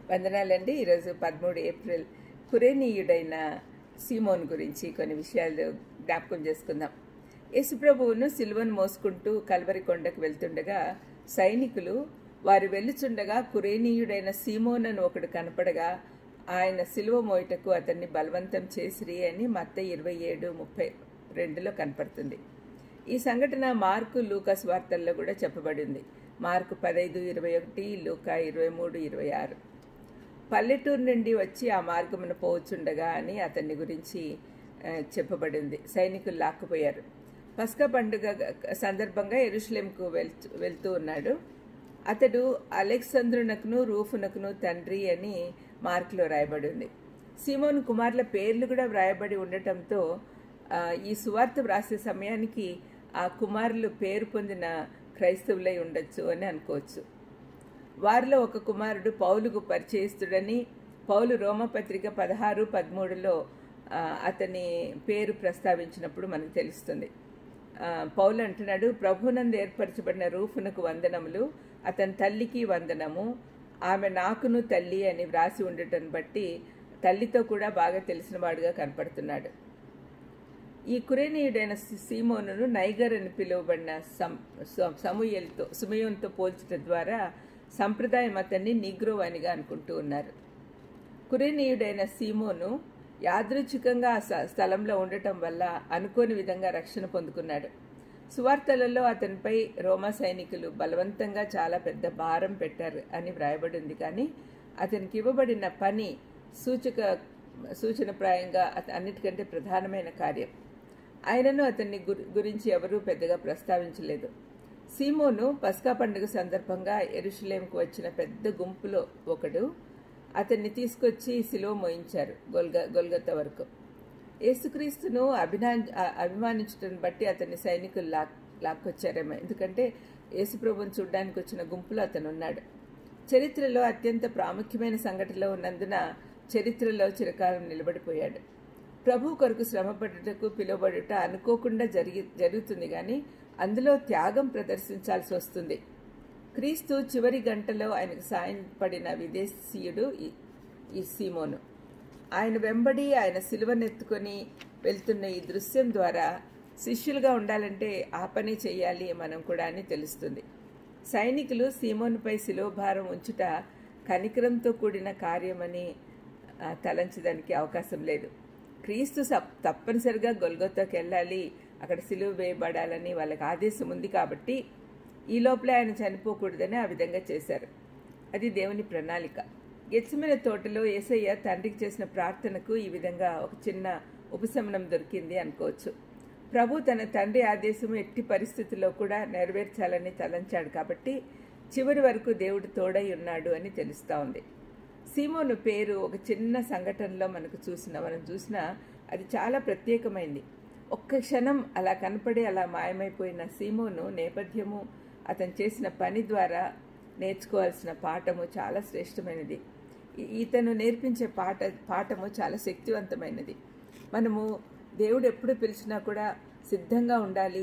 వందనాలండి ఈరోజు పదమూడు ఏప్రిల్ కురేనీయుడైన సీమోన్ గురించి కొన్ని విషయాలు జ్ఞాపకం చేసుకుందాం యేసుప్రభువును సిలువను మోసుకుంటూ కల్వరి కొండకు వెళ్తుండగా సైనికులు వారు వెళ్ళుచుండగా కురేనీయుడైన సీమోన్ అని ఒకడు కనపడగా ఆయన సిలువ మోయటకు అతన్ని బలవంతం చేసిరి అని మత్త ఇరవై ఏడు ముప్పై రెండులో కనపడుతుంది ఈ సంఘటన మార్కు లూకాస్ వార్తల్లో కూడా చెప్పబడింది మార్కు పదైదు ఇరవై ఒకటి లూకా ఇరవై మూడు ఇరవై ఆరు పల్లెటూరు నుండి వచ్చి ఆ మార్గమున పోవచ్చుండగా అని అతన్ని గురించి ఆ, చెప్పబడింది సైనికులు లాక్కుపోయారు పస్కా పండుగ సందర్భంగా ఎరుషలేంకు వెళ్తూ వెళ్తూ ఉన్నాడు అతడు అలెక్సంద్రునకును రూఫునకును తండ్రి అని మార్కులో రాయబడింది సీమోన్ కుమార్ల పేర్లు కూడా వ్రాయబడి ఉండటంతో ఆ, ఈ సువార్త వ్రాసే సమయానికి ఆ కుమారులు పేరు పొందిన క్రైస్తవులై ఉండొచ్చు అని అనుకోవచ్చు వారిలో ఒక కుమారుడు పౌలుకు పరిచయస్తుడని పౌలు రోమపత్రిక పదహారు పదమూడులో ఆ, అతని పేరు ప్రస్తావించినప్పుడు మనకు తెలుస్తుంది ఆ, పౌలు అంటున్నాడు ప్రభునందు ఏర్పరచబడిన రూఫునకు వందనములు అతని తల్లికి వందనము ఆమె నాకును తల్లి అని వ్రాసి ఉండటం బట్టి తల్లితో కూడా బాగా తెలిసిన వాడుగా కనపడుతున్నాడు ఈ కురేనీయుడైన సీమోనును నైగర్ అని పిలువబడిన సం స- సమూయేలుతో సుమయోన్తో పోల్చడం ద్వారా సంప్రదాయం అతన్ని నిగ్రో అనిగా అనుకుంటూ ఉన్నారు కురేనీయుడైన సీమోను యాదృచ్ఛికంగా ఆ స- స్థలంలో ఉండటం వల్ల అనుకోని విధంగా రక్షణ పొందుకున్నాడు సువార్తలలో అతనిపై రోమా సైనికులు బలవంతంగా చాలా పెద్ద భారం పెట్టారు అని వ్రాయబడింది కానీ అతనికి ఇవ్వబడిన పని సూచక సూచనప్రాయంగా అత- అన్నిటికంటే ప్రధానమైన కార్యం ఆయనను అతన్ని గురి- గురించి ఎవరూ పెద్దగా ప్రస్తావించలేదు సీమోను పస్కా పండుగ సందర్భంగా ఎరుషులేంకు వచ్చిన పెద్ద గుంపులో ఒకడు అతన్ని తీసుకొచ్చి సిలువ మోయించారు గొల్గ గొల్గత వరకు యేసుక్రీస్తును అభినా అ- అభిమానించడం బట్టి అతన్ని సైనికులు లాక్ లాక్కొచ్చారేమో ఎందుకంటే యేసుప్రభుని చూడ్డానికి వచ్చిన గుంపులో అతను ఉన్నాడు చరిత్రలో అత్యంత ప్రాముఖ్యమైన సంఘటనలో ఉన్నందున చరిత్రలో చిరకాలం నిలబడిపోయాడు ప్రభు కొరకు శ్రమపడుటకు పిలువబడుట అనుకోకుండా జరిగి జరుగుతుంది కానీ అందులో త్యాగం ప్రదర్శించాల్సి వస్తుంది క్రీస్తు చివరి గంటలో ఆయనకు సాయం పడిన విదేశీయుడు ఈ- ఈ సీమోను ఆయన వెంబడి ఆయన సిలువనెత్తుకొని వెళ్తున్న ఈ దృశ్యం ద్వారా శిష్యులుగా ఉండాలంటే ఆ పని చేయాలి మనం కూడా అని తెలుస్తుంది సైనికులు సీమోనుపై శిలోభారం ఉంచుట కనికరంతో కూడిన కార్యమని ఆ, తలంచడానికి అవకాశం లేదు క్రీస్తు సప్- తప్పనిసరిగా గొల్గొత్తకి వెళ్ళాలి అక్కడ సిలువ వేయబడాలని వాళ్ళకి ఆదేశం ఉంది కాబట్టి ఈ లోపలే ఆయన చనిపోకూడదని ఆ విధంగా చేశారు అది దేవుని ప్రణాళిక గెచ్చమైన తోటలో ఏసయ్య తండ్రికి చేసిన ప్రార్థనకు ఈ విధంగా ఒక చిన్న ఉపశమనం దొరికింది అనుకోవచ్చు ప్రభు తన తండ్రి ఆదేశము ఎట్టి పరిస్థితుల్లో కూడా నెరవేర్చాలని తలంచాడు కాబట్టి చివరి వరకు దేవుడు తోడై ఉన్నాడు అని తెలుస్తూ ఉంది సీమోను పేరు ఒక చిన్న సంఘటనలో మనకు చూసిన మనం చూసిన అది చాలా ప్రత్యేకమైంది ఒక్క క్షణం అలా కనపడి అలా మాయమైపోయిన సీమోను నేపథ్యము అతను చేసిన పని ద్వారా నేర్చుకోవాల్సిన పాఠము చాలా శ్రేష్టమైనది ఈ- ఇతను నేర్పించే పాట పాఠము చాలా శక్తివంతమైనది మనము దేవుడు ఎప్పుడు పిలిచినా కూడా సిద్ధంగా ఉండాలి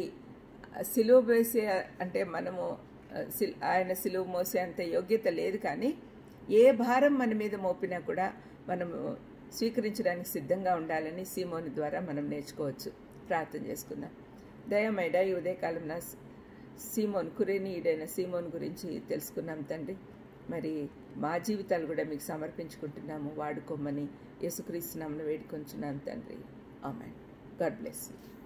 సిలువ వేసే అంటే మనము ఆ, సిల్- ఆయన సిలువ మోసే అంత యోగ్యత లేదు కానీ ఏ భారం మన మీద మోపినా కూడా మనము స్వీకరించడానికి సిద్ధంగా ఉండాలని సీమోని ద్వారా మనం నేర్చుకోవచ్చు ప్రార్థన చేసుకుందాం దయమైడ ఈ ఉదయకాలం నా సీమోన్ కురేనీయుడైన సీమోన్ గురించి తెలుసుకున్నాం తండ్రి మరి మా జీవితాలు కూడా మీకు సమర్పించుకుంటున్నాము వాడుకోమని యేసుక్రీస్తునామను వేడుకొంచున్నాను తండ్రి ఆమెన్ గాడ్ బ్లెస్ యూ